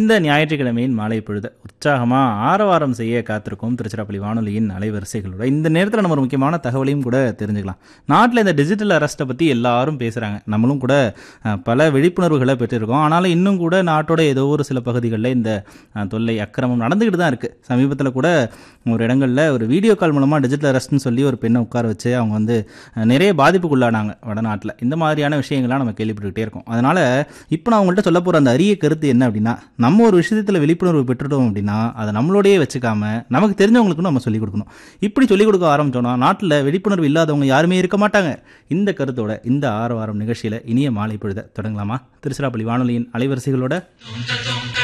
இந்த ஞாயிற்றுக்கிழமையின் மாலை பொழுது உற்சாகமா ஆரவாரம் செய்ய காத்திருக்கும் திருச்சிராப்பள்ளி வானொலியின் அலைவரிசைகளோட இந்த நேரத்தில் நம்ம ஒரு முக்கியமான தகவலையும் கூட தெரிஞ்சுக்கலாம் நாட்டில் இந்த டிஜிட்டல் அரெஸ்ட்டை பற்றி எல்லாரும் பேசுகிறாங்க நம்மளும் கூட அஹ், பல விழிப்புணர்வுகளை பெற்றிருக்கோம் ஆனாலும் இன்னும் கூட நாட்டோட ஏதோ ஒரு சில பகுதிகளில் இந்த அஹ், தொல்லை அக்கிரமம் நடந்துக்கிட்டு தான் இருக்குது சமீபத்தில் கூட ஒரு இடங்களில் ஒரு வீடியோ கால் மூலமாக டிஜிட்டல் அரெஸ்ட்னு சொல்லி ஒரு பெண்ணை உட்கார வச்சு அவங்க வந்து அஹ், நிறைய பாதிப்புக்குள்ளானாங்க வடநாட்டில் இந்த மாதிரியான விஷயங்கள்லாம் நம்ம கேள்விப்பட்டுக்கிட்டே இருக்கோம் அதனால் இப்போ நான் உங்கள்கிட்ட சொல்ல போகிற அந்த அரிய கருத்து என்ன அப்படின்னா நம்ம ஒரு விஷயத்தில் விழிப்புணர்வு பெற்றுட்டோம் அப்படின்னா அதை நம்மளோடயே வச்சுக்காம நமக்கு தெரிஞ்சவங்களுக்கும் நம்ம சொல்லிக் கொடுக்கணும் இப்படி சொல்லிக் கொடுக்க ஆரம்பிச்சோம்னா நாட்டில் விழிப்புணர்வு இல்லாதவங்க யாருமே இருக்க மாட்டாங்க இந்த கருத்தோட இந்த ஆறு வாரம் நிகழ்ச்சியில் இனிய மாலை பொழுத தொடங்கலாமா திருச்சிராப்பள்ளி வானொலியின் அலைவரிசைகளோட